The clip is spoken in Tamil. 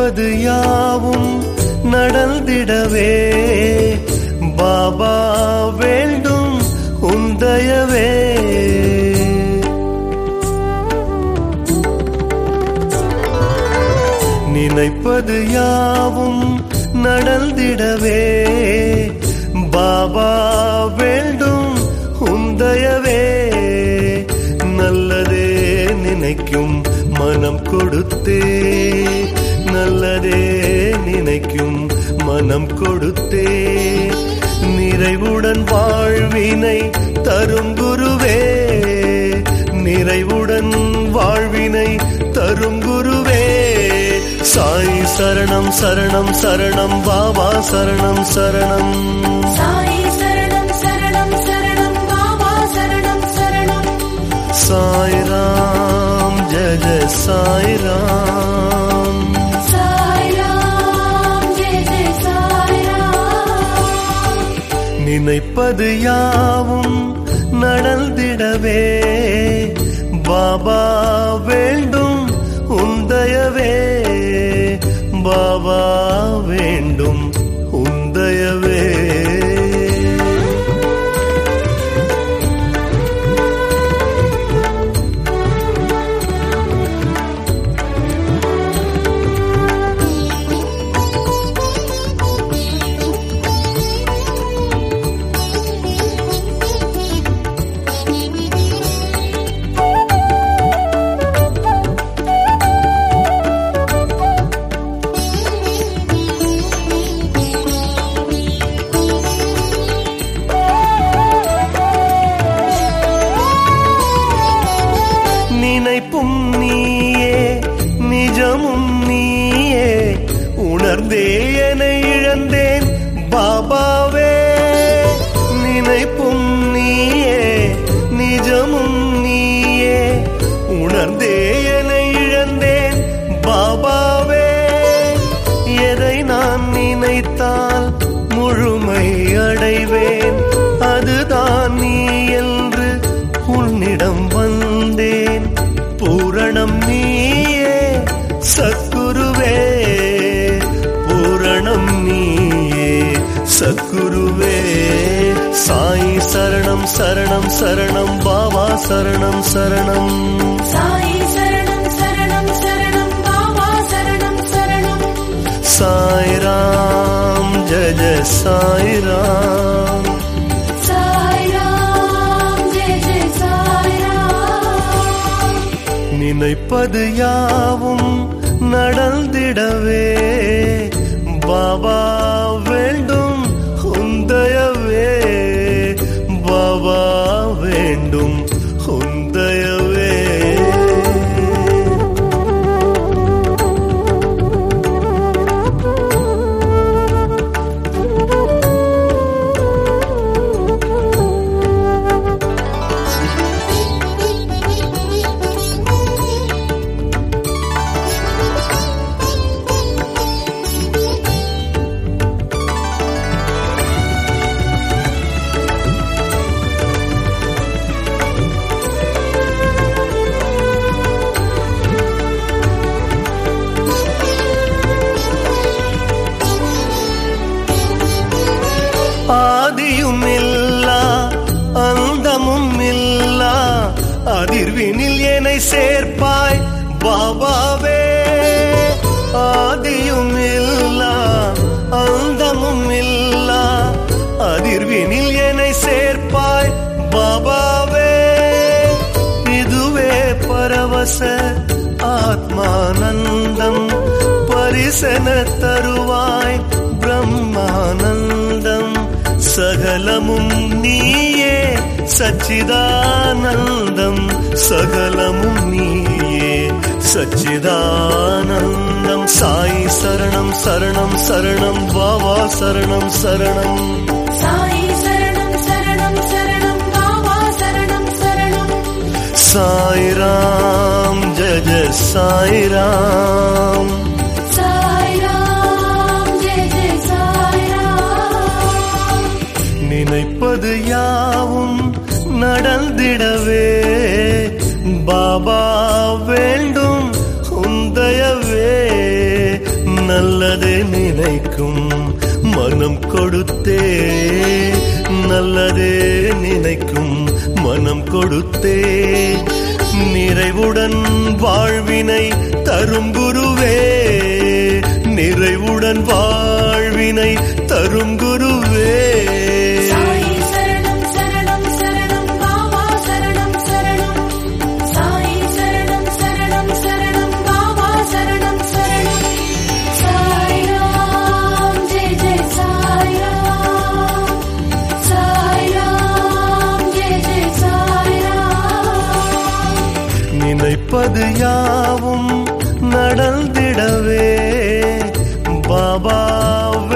நினைப்பது யாவும் நடந்திடவே பாபா வேண்டும் உந்தயவே நினைப்பது யாவும் நடந்திடவே பாபா வேண்டும் உந்தயவே நல்லதே நினைக்கும் மனம் கொடுத்தே நல்லதே நினைக்கும் மனம் கொடுத்தே நிறைவுடன் வாழ்வினை தரும் குருவே நிறைவுடன் வாழ்வினை தரும் குருவே சாய் சரணம் சரணம் சரணம் பாபா சரணம் சரணம் சாயி சரணம் சரணம் சரணம் பாபா சரணம் சரணம் சாய் ராம் ஜெய ஜெய சாய் ராம் சாய் ராம் ஜெய ஜெய சாய் ராம் நினைப்பது யாவும் நடந்திடவே பாபா வேண்டும் உந்தயவே பாபா வேண்டும் உந்தயவே நினைப்பும் நீயே நிஜமும் நீயே உணர்ந்தே என இழந்தேன் பாபாவே நினைப்பும் நீயே நிஜமும் நீயே உணர்ந்தே என இழந்தேன் பாபாவே எதை நான் நினைத்தால் முழுமை அடைவேன் அதுதான் நீ என்று உன்னிடம் வந்தேன் பூரணம் நீயே சத்குருவே பூரணம் நீயே சத்குருவே சாய் சரணம் சரணம் சரணம் பாபா சரணம் சரணம் சாயி சரணம் சரணம் சரணம் பாபா சரணம் சரணம் சாய் ராம் ஜெய ஜெய சாய் ராம் சாய் ராம் ஜெய ஜெய சாய் ராம் நினைப்பது யாவும் நடந்திடவே பாபா வேண்டும் உந்தயவே பாபா வேண்டும் உந்தயவே ஆதியும் இல்லா அந்தமும் இல்லா அதிர்வினில் என்னை சேர்ப்பாய் பாபாவே ஆதியும் இல்லா அந்தமும் இல்லா அதிர்வினில் என்னை சேர்ப்பாய் பாபாவே இதுவே பரவச ஆத்மானந்தம் பரிசன தருவாய் பிரம்மானந்தம் சகலமும் நீயே சச்சிதானந்தம் சகலமும் நீயே சச்சிதானந்தம் சாய் சரணம் சரணம் சரணம் பாபா சரணம் சரணம் சாயி சரணம் சரணம் சரணம் பாபா சரணம் சரணம் சாய் ராம் ஜெய ஜெய சாய் ராம் சாய் ராம் ஜெய ஜெய சாய் ராம் நினைப்பது யாவும் நடந்திடவே பாபா வேண்டும் உந்தயவே நினைக்கும் மனம் கொடுத்தே நல்லதே நினைக்கும் மனம் கொடுத்தே நிறைவுடன் வாழ்வினை தரும் குருவே நிறைவுடன் வாழ்வினை தரும் குருவே சாயி சரணம் சரணம் சரணம் பாபா சரணம் சரணம் சாயி சரணம் சரணம் சரணம் பாபா சரணம் சரணம் சாய்ராம் ஜெய ஜெய சாய்ராம் சாய்ராம் ஜெய ஜெய சாய்ராம் நினைப்பது யாவும் நடந்திடவே பாபா